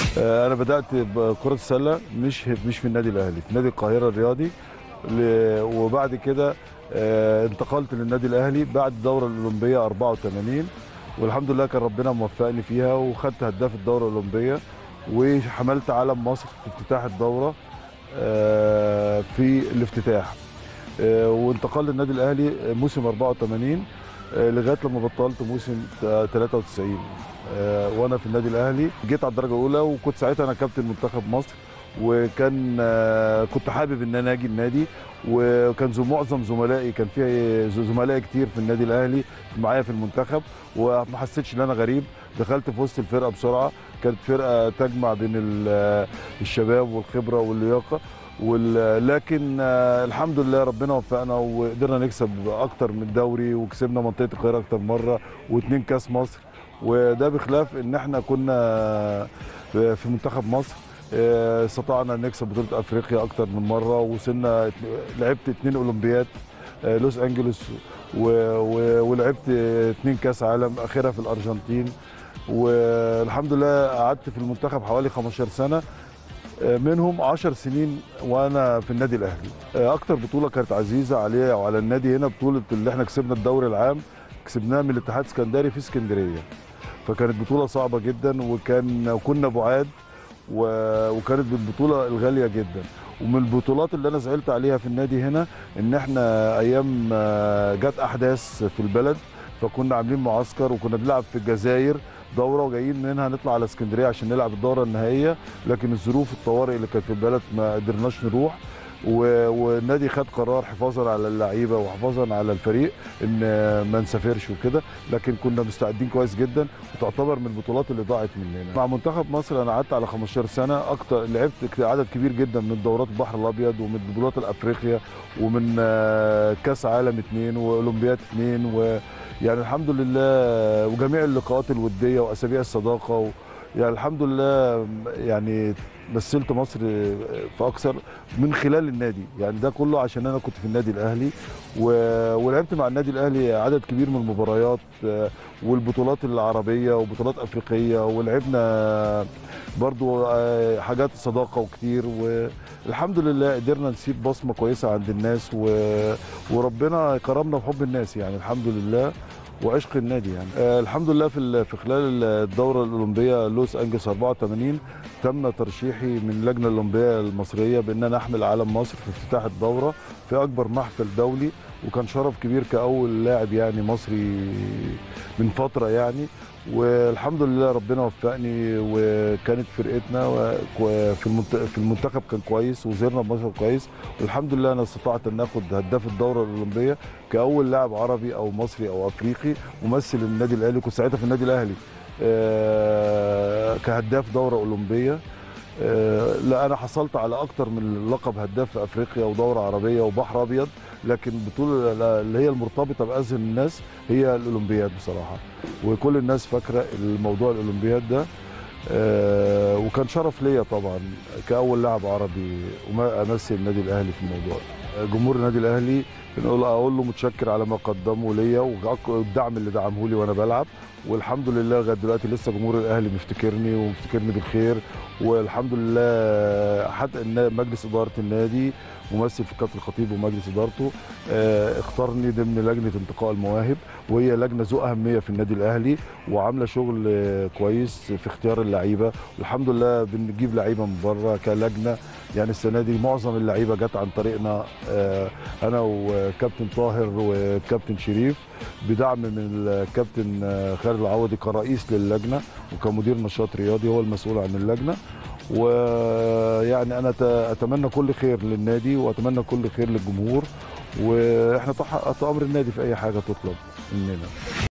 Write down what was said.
آه، انا بدات بكره السله مش مش في النادي الاهلي في نادي القاهره الرياضي ل- وبعد كده آه، انتقلت للنادي الاهلي بعد الدوره الاولمبيه 84 والحمد لله كان ربنا موفقني فيها وخدت هداف الدوره الاولمبيه وحملت علم مصر في افتتاح الدوره آه، في الافتتاح آه، وانتقل للنادي الاهلي موسم 84 آه، لغايه لما بطلت موسم 93 آه، وانا في النادي الاهلي جيت على الدرجه الاولى وكنت ساعتها انا كابتن منتخب مصر وكان آه، كنت حابب ان انا اجي النادي وكان زو معظم زملائي كان في زملائي كتير في النادي الاهلي معايا في المنتخب وما حسيتش ان انا غريب دخلت في وسط الفرقه بسرعه كانت فرقه تجمع بين ال- الشباب والخبره واللياقه وال- لكن آه، الحمد لله ربنا وفقنا وقدرنا نكسب اكتر من دوري وكسبنا منطقه القاهره اكتر مره واثنين كاس مصر وده بخلاف ان احنا كنا في في منتخب مصر آه، استطعنا نكسب بطوله افريقيا اكتر من مره وصلنا ات- لعبت اثنين اولمبياد آه، لوس انجلوس و- و- ولعبت اثنين كاس عالم اخرها في الارجنتين والحمد لله قعدت في المنتخب حوالي 15 سنه آه، منهم 10 سنين وانا في النادي الاهلي آه، اكتر بطوله كانت عزيزه عليا وعلى النادي هنا بطوله اللي احنا كسبنا الدوري العام كسبناها من الاتحاد السكندري في اسكندريه فكانت بطوله صعبه جدا وكان وكنا بعاد و- وكانت بالبطوله الغاليه جدا ومن البطولات اللي انا زعلت عليها في النادي هنا ان احنا ايام آه، جت احداث في البلد فكنا عاملين معسكر وكنا بنلعب في الجزائر دوره وجايين منها نطلع على اسكندريه عشان نلعب الدوره النهائيه لكن الظروف الطوارئ اللي كانت في البلد ما قدرناش نروح و- والنادي خد قرار حفاظا على اللعيبه وحفاظا على الفريق ان ما نسافرش وكده لكن كنا مستعدين كويس جدا وتعتبر من البطولات اللي ضاعت مننا مع منتخب مصر انا قعدت على 15 سنه اكتر لعبت ك- عدد كبير جدا من دورات البحر الابيض ومن بطولات الافريقيا ومن آه، كاس عالم اثنين واولمبياد اثنين و يعني الحمد لله وجميع اللقاءات الوديه واسابيع الصداقه و يعني الحمد لله يعني مثلت مصر في اكثر من خلال النادي يعني ده كله عشان انا كنت في النادي الاهلي و... ولعبت مع النادي الاهلي عدد كبير من المباريات آه، والبطولات العربيه وبطولات افريقيه ولعبنا برضو آه، حاجات صداقه وكتير والحمد لله قدرنا نسيب بصمه كويسه عند الناس و... وربنا كرمنا بحب الناس يعني الحمد لله وعشق النادي يعني آه الحمد لله في ال- في خلال الدوره الاولمبيه لوس انجلس 84 تم ترشيحي من اللجنه الاولمبيه المصريه بان انا احمل علم مصر في افتتاح الدوره في اكبر محفل دولي وكان شرف كبير كاول لاعب يعني مصري من فتره يعني والحمد لله ربنا وفقني وكانت فرقتنا و- و- في المنت- في المنتخب كان كويس وزرنا بمصر كويس والحمد لله انا استطعت ان اخد هداف الدوره الاولمبيه كاول لاعب عربي او مصري او افريقي ممثل النادي الاهلي كنت ساعتها في النادي الاهلي آه، كهداف دوره اولمبيه آه، لا انا حصلت على اكتر من لقب هداف في افريقيا ودوره عربيه وبحر ابيض لكن البطوله اللي هي المرتبطه باذهن الناس هي الاولمبياد بصراحه وكل الناس فاكره الموضوع الاولمبياد ده آه، وكان شرف ليا طبعا كاول لاعب عربي وما امثل النادي الاهلي في الموضوع ده. جمهور النادي الاهلي بنقول اقول له متشكر على ما قدمه ليا والدعم اللي دعمه لي وانا بلعب والحمد لله لغايه دلوقتي لسه جمهور الاهلي مفتكرني ومفتكرني بالخير والحمد لله حتى إن مجلس اداره النادي ممثل في كابتن الخطيب ومجلس ادارته آه، اختارني ضمن لجنه انتقاء المواهب وهي لجنه ذو اهميه في النادي الاهلي وعامله شغل آه، كويس في اختيار اللعيبه والحمد لله بنجيب لعيبه من بره كلجنه يعني السنه دي معظم اللعيبه جت عن طريقنا آه، انا وكابتن طاهر وكابتن شريف بدعم من الكابتن آه، خالد العوضي كرئيس للجنه وكمدير نشاط رياضي هو المسؤول عن اللجنه ويعني انا أت- اتمنى كل خير للنادي واتمنى كل خير للجمهور واحنا تحت امر النادي في اي حاجه تطلب مننا